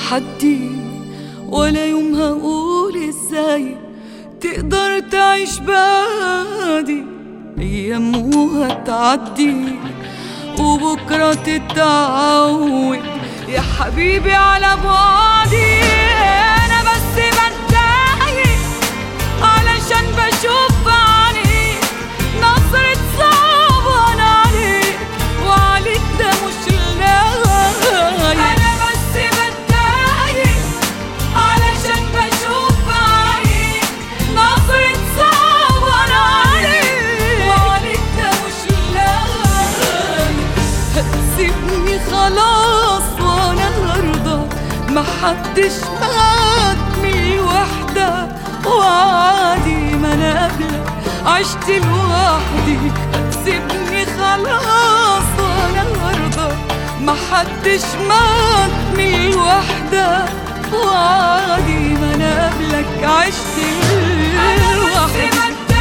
تحدي ولا يوم هقول ازاي تقدر تعيش بعدي ايام وهتعدي وبكرة تتعود يا حبيبي على بعدي انا بس بتضايق علشان بشوف بعينيك نظرة صعبان عليك وعليك ده مش لايق انا بس بتضايق علشان بشوف بعينيك نظرة صعبان عليك وعليك ده مش لايق هتسيبني خلاص وانا هرضى محدش مات من الوحدة وعادي ما انا قبلك عشت لوحدي هتسيبني خلاص وانا هرضى محدش مات من الوحدة وعادي ما انا قبلك عشت لوحدي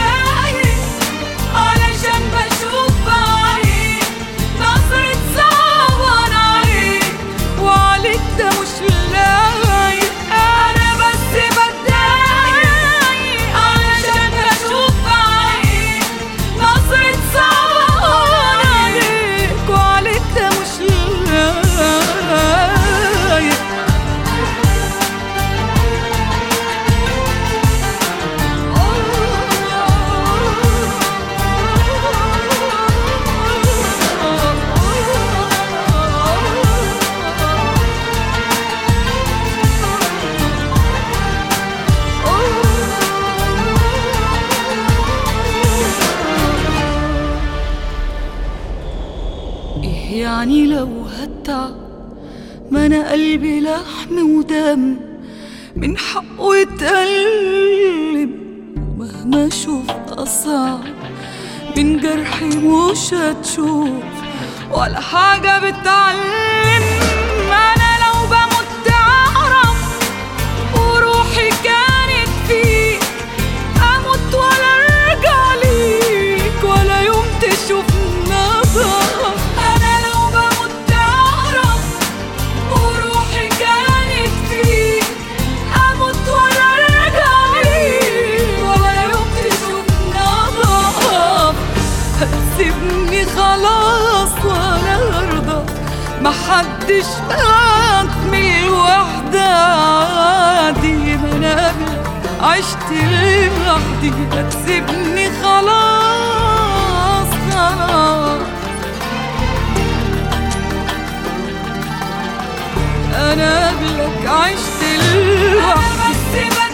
علشان بشوف بعينيك نظرة صعبان عليك وعليك ده مش لايق أنا بس بتضايق علشان بشوف بعينيك نظرة صعبان عليك وعليك ده مش لايق إيه يعني لو هتعب ما انا قلبي لحم ودم من حقه يتألم ومهما اشوف اصعب من جرحي مش هتشوف ولا حاجة بتعلم انا لو بموت تعرف وروحي كانت فيك اموت ولا ارجع ليك ولا يوم تشوف نظر انا لو بموت تعرف وروحي كانت فيك اموت ولا ارجع ليك ولا يوم تشوف نظر هتسيبني خلاص وانا ارضى محدش مات من الوحدة عادي ما انا قبلك عشت لوحدي هتسيبني خلاص خلاص انا قبلك عشت لوحدي